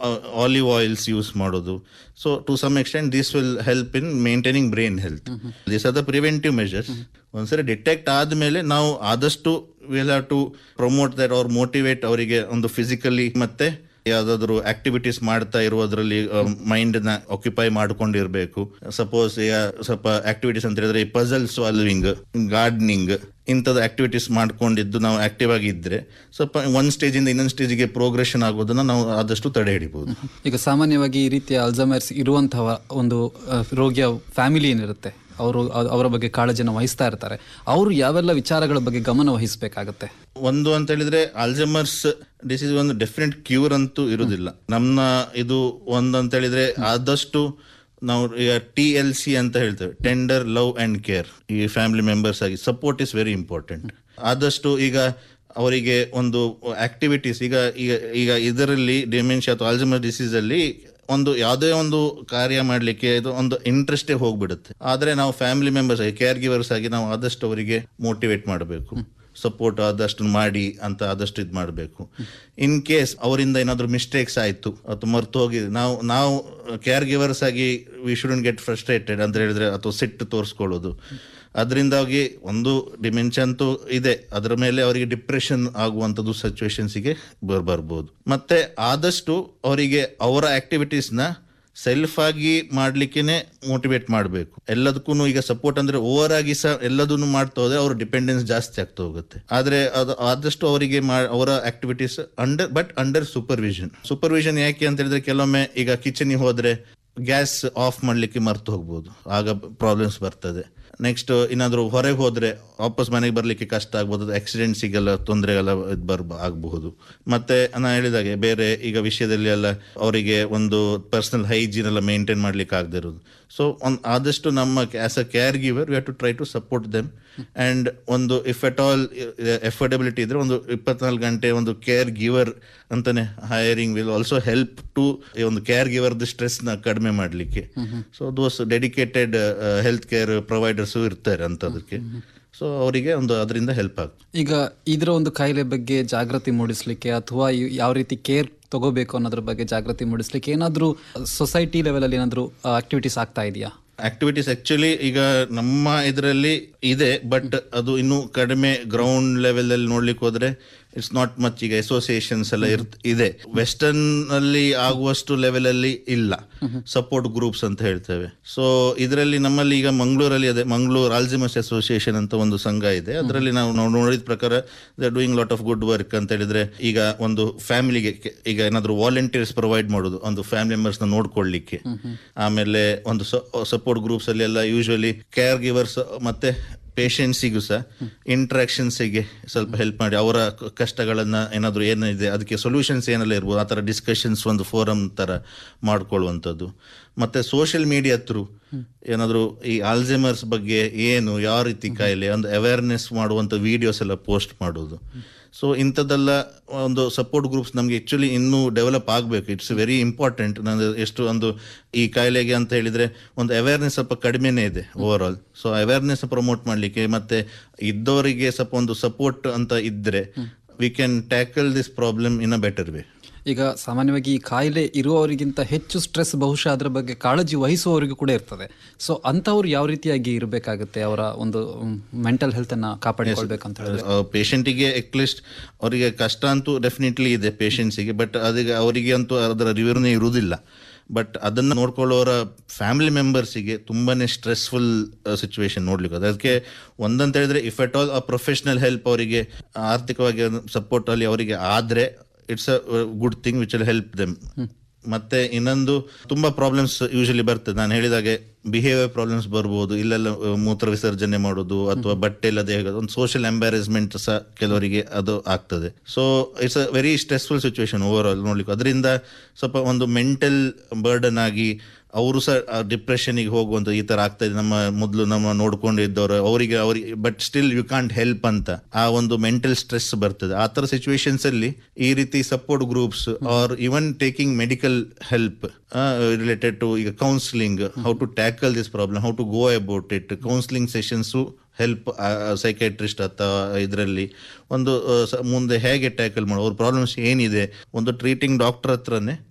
olive oils use ಮಾಡೋದು so to some extent this will help in maintaining brain health this are the preventive measures ಒಂದ್ಸರಿ detect ಆದ್ಮೇಲೆ ನಾವು ಆದಷ್ಟು will have to promote that ಅವ್ರ motivate ಅವರಿಗೆ ಒಂದು physically ಮತ್ತೆ ಯಾವ್ದಾದ್ರು ಆಕ್ಟಿವಿಟೀಸ್ ಮಾಡ್ತಾ ಇರೋದ್ರಲ್ಲಿ ಮೈಂಡ್ ನ ಆಕ್ಯುಪೈ ಮಾಡ್ಕೊಂಡಿರ್ಬೇಕು ಸಪೋಸ್ ಈಗ ಸ್ವಲ್ಪ ಆಕ್ಟಿವಿಟೀಸ್ ಅಂತ ಹೇಳಿದ್ರೆ ಪಜಲ್ ಸಾಲ್ವಿಂಗ್ ಗಾರ್ಡನಿಂಗ್ ಇಂಥದ್ದು ಆಕ್ಟಿವಿಟೀಸ್ ಮಾಡ್ಕೊಂಡಿದ್ದು ನಾವು ಆಕ್ಟಿವ್ ಆಗಿ ಇದ್ರೆ ಸ್ವಲ್ಪ ಒಂದ್ ಸ್ಟೇಜ್ ಇಂದ ಇನ್ನೊಂದು ಸ್ಟೇಜ್ಗೆ ಪ್ರೋಗ್ರೆಷನ್ ಆಗೋದನ್ನ ನಾವು ಆದಷ್ಟು ತಡೆ ಹಿಡಿಬಹುದು ಈಗ ಸಾಮಾನ್ಯವಾಗಿ ಈ ರೀತಿಯ ಅಲ್ಝಮೈರ್ಸ್ ಇರುವಂತಹ ಒಂದು ಆ, ರೋಗಿಯ ಫ್ಯಾಮಿಲಿ ಏನಿರುತ್ತೆ ಅವರು ಅ- ಅವರ ಬಗ್ಗೆ ಕಾಳಜಿಯನ್ನು ವಹಿಸ್ತಾ ಇರ್ತಾರೆ ಅವರು ಯಾವೆಲ್ಲ ವಿಚಾರಗಳ ಬಗ್ಗೆ ಗಮನ ವಹಿಸಬೇಕಾಗತ್ತೆ ಒಂದು ಅಂತ ಹೇಳಿದ್ರೆ ಆಲ್ಜಮರ್ಸ್ ಡಿಸೀಸ್ ಒಂದು ಡೆಫಿನೆಟ್ ಕ್ಯೂರ್ ಅಂತೂ ಇರುವುದಿಲ್ಲ ನಮ್ಮ ಇದು ಒಂದು ಅಂತ ಹೇಳಿದ್ರೆ ಆದಷ್ಟು ನಾವು ಈಗ ಟಿ ಎಲ್ ಸಿ ಅಂತ ಹೇಳ್ತೇವೆ ಟೆಂಡರ್ ಲವ್ ಅಂಡ್ ಕೇರ್ ಈ ಫ್ಯಾಮಿಲಿ ಮೆಂಬರ್ಸ್ ಆಗಿ ಸಪೋರ್ಟ್ ಇಸ್ ವೆರಿ ಇಂಪಾರ್ಟೆಂಟ್ ಆದಷ್ಟು ಈಗ ಅವರಿಗೆ ಒಂದು ಆಕ್ಟಿವಿಟೀಸ್ ಈಗ ಈಗ ಈಗ ಇದರಲ್ಲಿ ಡಿಮೆನ್ಷಿಯಾ ಅಥವಾ ಆಲ್ಜಮರ್ ಡಿಸೀಸ್ ಅಲ್ಲಿ ಒಂದು ಯಾವುದೇ ಒಂದು ಕಾರ್ಯ ಮಾಡಲಿಕ್ಕೆ ಇದು ಒಂದು ಇಂಟ್ರೆಸ್ಟೇ ಹೋಗ್ಬಿಡುತ್ತೆ ಆದ್ರೆ ನಾವು ಫ್ಯಾಮಿಲಿ ಮೆಂಬರ್ಸ್ ಆಗಿ ಕೇರ್ ಗಿವರ್ಸ್ ಆಗಿ ನಾವು ಆದಷ್ಟು ಅವರಿಗೆ ಮೋಟಿವೇಟ್ ಮಾಡಬೇಕು ಸಪೋರ್ಟ್ ಆದಷ್ಟು ಮಾಡಿ ಅಂತ ಆದಷ್ಟು ಇದು ಮಾಡಬೇಕು ಇನ್ ಕೇಸ್ ಅವರಿಂದ ಏನಾದರೂ ಮಿಸ್ಟೇಕ್ಸ್ ಆಯಿತು ಅಥವಾ ಮರ್ತು ಹೋಗಿ ನಾವು ನಾವು ಕೇರ್ ಗಿವರ್ಸ್ ಆಗಿ ವಿ ಶುಡನ್ ಗೆಟ್ ಫ್ರಸ್ಟ್ರೇಟೆಡ್ ಅಂತ ಹೇಳಿದ್ರೆ ಅಥವಾ ಸಿಟ್ಟು ತೋರಿಸ್ಕೊಳ್ಳೋದು ಅದರಿಂದಾಗಿ ಒಂದು ಡಿಮೆನ್ಷನ್ ಅಂತೂ ಇದೆ ಅದರ ಮೇಲೆ ಅವರಿಗೆ ಡಿಪ್ರೆಷನ್ ಆಗುವಂಥದ್ದು ಸಿಚುವೇಶನ್ಸಿಗೆ ಬರ್ಬೋದು ಮತ್ತೆ ಆದಷ್ಟು ಅವರಿಗೆ ಅವರ ಆಕ್ಟಿವಿಟೀಸ್ನ ಸೆಲ್ಫ್ ಆಗಿ ಮಾಡ್ಲಿಕ್ಕೇನೆ ಮೋಟಿವೇಟ್ ಮಾಡಬೇಕು ಎಲ್ಲದಕ್ಕೂ ಈಗ ಸಪೋರ್ಟ್ ಅಂದ್ರೆ ಓವರ್ ಆಗಿ ಸಹ ಎಲ್ಲದನ್ನು ಮಾಡ್ತಾ ಹೋದ್ರೆ ಅವ್ರ ಡಿಪೆಂಡೆನ್ಸ್ ಜಾಸ್ತಿ ಆಗ್ತಾ ಹೋಗುತ್ತೆ ಆದ್ರೆ ಅದು ಆದಷ್ಟು ಅವರಿಗೆ ಮಾ- ಅವರ activities under but under supervision supervision ಯಾಕೆ ಅಂತ ಹೇಳಿದ್ರೆ ಕೆಲವೊಮ್ಮೆ ಈಗ ಕಿಚನಿಗೆ ಹೋದ್ರೆ ಗ್ಯಾಸ್ ಆಫ್ ಮಾಡ್ಲಿಕ್ಕೆ ಮರ್ತು ಹೋಗ್ಬೋದು ಆಗ ಪ್ರಾಬ್ಲಮ್ಸ್ ಬರ್ತದೆ ನೆಕ್ಸ್ಟ್ ಏನಾದ್ರು ಹೊರಗೆ ಹೋದ್ರೆ ವಾಪಸ್ ಮನೆಗೆ ಬರ್ಲಿಕ್ಕೆ ಕಷ್ಟ ಆಗ್ಬೋದು ಆಕ್ಸಿಡೆಂಟ್ಸಿಗೆಲ್ಲ ತೊಂದರೆಗೆಲ್ಲ ಬರ್ ಆಗಬಹುದು ಮತ್ತೆ ನಾ ಹೇಳಿದಾಗೆ ಬೇರೆ ಈಗ ವಿಷಯದಲ್ಲಿ ಎಲ್ಲ ಅವರಿಗೆ ಒಂದು ಪರ್ಸನಲ್ ಹೈಜೀನ್ ಎಲ್ಲ ಮೇಂಟೈನ್ ಮಾಡ್ಲಿಕ್ಕೆ ಆಗದೆ ಇರೋದು ಸೊ ಒಂದು ಆದಷ್ಟು ನಮ್ಮ as a caregiver we have to try to support them and ಒಂದು ಇಫ್ ಎಟ್ ಆಲ್ ಎಫೋರ್ಡಬಿಲಿಟಿ ಇದ್ರೆ ಒಂದು ಇಪ್ಪತ್ನಾಲ್ಕು ಗಂಟೆ ಒಂದು ಕೇರ್ ಗಿವರ್ ಅಂತಾನೆ hiring will also help to ಒಂದು ಕೇರ್ ಗಿವರ್ದು ಸ್ಟ್ರೆಸ್ ನ ಕಡಿಮೆ ಮಾಡಲಿಕ್ಕೆ so those dedicated health care providers ಇರ್ತಾರೆ ಅಂತದಕ್ಕೆ ಸೊ ಅವರಿಗೆ ಒಂದು ಅದರಿಂದ ಹೆಲ್ಪ್ ಆಗುತ್ತೆ ಈಗ ಇದರ ಒಂದು ಕಾಯಿಲೆ ಬಗ್ಗೆ ಜಾಗೃತಿ ಮೂಡಿಸ್ಲಿಕ್ಕೆ ಅಥವಾ ಇವ್- ಯಾವ ರೀತಿ ಕೇರ್ ತಗೋಬೇಕು ಅನ್ನೋದ್ರ ಬಗ್ಗೆ ಜಾಗೃತಿ ಮೂಡಿಸ್ಲಿಕ್ಕೆ ಏನಾದರೂ ಸೊಸೈಟಿ ಲೆವೆಲಲ್ಲಿ ಏನಾದರೂ ಆಕ್ಟಿವಿಟೀಸ್ ಆಗ್ತಾ ಇದೆಯಾ ಆಕ್ಟಿವಿಟೀಸ್ ಆಕ್ಚುಲಿ ಈಗ ನಮ್ಮ ಇದರಲ್ಲಿ ಇದೆ ಬಟ್ ಅದು ಇನ್ನೂ ಕಡಿಮೆ ಗ್ರೌಂಡ್ ಲೆವೆಲ್ ಅಲ್ಲಿ ನೋಡ್ಲಿಕ್ಕೆ ಹೋದ್ರೆ ಇಟ್ಸ್ ನಾಟ್ ಮಚ್ ಈಗ ಅಸೋಸಿಯೇಷನ್ಸ್ ಎಲ್ಲ ಇರ್ತ್ ಇದೆ ವೆಸ್ಟರ್ನ್ ಅಲ್ಲಿ ಆಗುವಷ್ಟು ಲೆವೆಲ್ ಅಲ್ಲಿ ಇಲ್ಲ ಸಪೋರ್ಟ್ ಗ್ರೂಪ್ಸ್ ಅಂತ ಹೇಳ್ತೇವೆ ಸೊ ಇದರಲ್ಲಿ ನಮ್ಮಲ್ಲಿ ಈಗ ಮಂಗಳೂರಲ್ಲಿ ಅದೇ ಮಂಗಳೂರು ಆಲ್ಜಿಮಸ್ ಅಸೋಸಿಯೇಷನ್ ಅಂತ ಒಂದು ಸಂಘ ಇದೆ ಅದರಲ್ಲಿ ನಾವು ನಾವು ನೋಡಿದ ಪ್ರಕಾರ they doing lot of good work ಅಂತ ಹೇಳಿದ್ರೆ ಈಗ ಒಂದು ಫ್ಯಾಮಿಲಿಗೆ ಈಗ ಏನಾದ್ರು ವಾಲಂಟಿಯರ್ಸ್ ಪ್ರೊವೈಡ್ ಮಾಡೋದು ಒಂದು ಫ್ಯಾಮಿಲಿ ಮೆಂಬರ್ಸ್ ನ ನೋಡ್ಕೊಳ್ಳಿಕ್ಕೆ ಆಮೇಲೆ ಒಂದು ಸಪೋರ್ಟ್ ಗ್ರೂಪ್ಸ್ ಅಲ್ಲಿ ಎಲ್ಲ ಯೂಶುವಲಿ ಕೇರ್ ಗಿವರ್ಸ್ ಮತ್ತೆ ಪೇಷಂಟ್ಸಿಗೂ ಸಹ ಇಂಟ್ರಾಕ್ಷನ್ಸಿಗೆ ಸ್ವಲ್ಪ ಹೆಲ್ಪ್ ಮಾಡಿ ಅವರ ಕ- ಕಷ್ಟಗಳನ್ನ ಏನಾದರೂ ಏನಿದೆ ಅದಕ್ಕೆ ಸೊಲ್ಯೂಷನ್ಸ್ ಏನೆಲ್ಲ ಇರ್ಬೋದು ಆ ಥರ ಡಿಸ್ಕಷನ್ಸ್ ಒಂದು ಫೋರಮ್ ಥರ ಮಾಡ್ಕೊಳ್ಳುವಂಥದ್ದು ಮತ್ತೆ ಸೋಷಿಯಲ್ ಮೀಡಿಯಾ ಥ್ರೂ ಏನಾದರೂ ಈ ಆಲ್ಝೆಮರ್ಸ್ ಬಗ್ಗೆ ಏನು ಯಾವ ರೀತಿ ಕಾಯಿಲೆ ಒಂದು ಅವೇರ್ನೆಸ್ ಮಾಡುವಂಥ ವಿಡಿಯೋಸ್ ಎಲ್ಲ ಪೋಸ್ಟ್ ಮಾಡೋದು ಸೊ ಇಂಥದ್ದೆಲ್ಲ ಒಂದು ಸಪೋರ್ಟ್ ಗ್ರೂಪ್ಸ್ ನಮಗೆ ಆಕ್ಚುಲಿ ಇನ್ನೂ ಡೆವಲಪ್ ಆಗಬೇಕು ಇಟ್ಸ್ ವೆರಿ ಇಂಪಾರ್ಟೆಂಟ್ ನಾನು ಎಷ್ಟು ಒಂದು ಈ ಕಾಯಿಲೆಗೆ ಅಂತ ಹೇಳಿದ್ರೆ ಒಂದು ಅವೇರ್ನೆಸ್ ಸ್ವಲ್ಪ ಕಡಿಮೆನೇ ಇದೆ overall so awareness promote ಮಾಡಲಿಕ್ಕೆ ಮತ್ತೆ ಇದ್ದವರಿಗೆ ಸ್ವಲ್ಪ ಒಂದು ಸಪೋರ್ಟ್ ಅಂತ ಇದ್ರೆ we can tackle this problem in a better way ಈಗ ಸಾಮಾನ್ಯವಾಗಿ ಈ ಕಾಯಿಲೆ ಇರುವವರಿಗಿಂತ ಹೆಚ್ಚು ಸ್ಟ್ರೆಸ್ ಬಹುಶಃ ಅದರ ಬಗ್ಗೆ ಕಾಳಜಿ ವಹಿಸುವವರಿಗೂ ಕೂಡ ಇರ್ತದೆ ಸೊ ಅಂಥವ್ರು ಯಾವ ರೀತಿಯಾಗಿ ಇರಬೇಕಾಗುತ್ತೆ ಅವರ ಒಂದು ಮೆಂಟಲ್ ಹೆಲ್ತನ್ನು ಕಾಪಾಡಿಕೊಳ್ಬೇಕಂತ ಹೇಳಿದ್ರೆ ಪೇಷಂಟಿಗೆ ಅಟ್ಲೀಸ್ಟ್ ಅವರಿಗೆ ಕಷ್ಟ ಅಂತೂ ಡೆಫಿನೆಟ್ಲಿ ಇದೆ ಪೇಷಂಟ್ಸಿಗೆ ಬಟ್ ಅದಕ್ಕೆ ಅವರಿಗೆ ಅಂತೂ ಅದರ ರಿವ್ಯೂನೇ ಇರುವುದಿಲ್ಲ ಬಟ್ ಅದನ್ನ ನೋಡ್ಕೊಳ್ಳೋರ ಫ್ಯಾಮಿಲಿ ಮೆಂಬರ್ಸಿಗೆ ತುಂಬಾನೇ ಸ್ಟ್ರೆಸ್ಫುಲ್ ಸಿಚುವೇಶನ್ ನೋಡ್ಲಿಕ್ಕೆ ಅದಕ್ಕೆ ಒಂದಂತ ಹೇಳಿದ್ರೆ if at all a professional help ಅವರಿಗೆ ಆರ್ಥಿಕವಾಗಿ ಸಪೋರ್ಟ್ ಅಲ್ಲಿ ಅವರಿಗೆ ಆದ್ರೆ it's a good thing which will help them ಮತ್ತೆ ಇನ್ನೊಂದು ತುಂಬಾ ಪ್ರಾಬ್ಲಮ್ಸ್ ಯೂಶಲಿ ಬರ್ತದೆ ನಾನು ಹೇಳಿದಾಗೆ ಬಿಹೇವಿಯರ್ ಪ್ರಾಬ್ಲಮ್ಸ್ ಬರ್ಬೋದು ಇಲ್ಲೆಲ್ಲ ಆ, ಮೂತ್ರ ವಿಸರ್ಜನೆ ಮಾಡೋದು ಅಥವಾ ಬಟ್ಟೆ ಇಲ್ಲದೆ ಹೇಗೋದು ಒಂದು ಸೋಷಿಯಲ್ ಎಂಬ್ಯಾರಸ್ಮೆಂಟ್ ಸಹ ಕೆಲವರಿಗೆ ಅದು ಆಗ್ತದೆ so it's a very stressful situation overall ನೋಡ್ಲಿಕ್ಕೆ ಅದರಿಂದ ಸ್ವಲ್ಪ ಒಂದು ಮೆಂಟಲ್ ಬರ್ಡನ್ ಆಗಿ ಅವರು ಸಹ ಡಿಪ್ರೆಷನ್ಗೆ ಹೋಗುವಂತ ಈ ತರ ಆಗ್ತಾ ಇದೆ ನಮ್ಮ ಮೊದಲು ನಮ್ಮ ನೋಡ್ಕೊಂಡಿದ್ದವರು ಅವರಿಗೆ ಅವರಿಗೆ but still you can't help ಅಂತ ಆ ಒಂದು ಮೆಂಟಲ್ ಸ್ಟ್ರೆಸ್ ಬರ್ತದೆ ಆ ತರ ಸಿಚುವೇಶನ್ಸ್ ಅಲ್ಲಿ ಈ ರೀತಿ support groups are even taking medical help related to ಈಗ counselling how to tackle this problem how to go about it counselling sessions help psychiatrist ಅಥವಾ ಇದರಲ್ಲಿ ಒಂದು ಆ, ಸ- ಮುಂದೆ ಹೇಗೆ ಟ್ಯಾಕಲ್ ಮಾಡೋ ಅವ್ರ ಪ್ರಾಬ್ಲಮ್ಸ್ ಏನಿದೆ ಒಂದು ಟ್ರೀಟಿಂಗ್ ಡಾಕ್ಟರ್ ಹತ್ರನೇ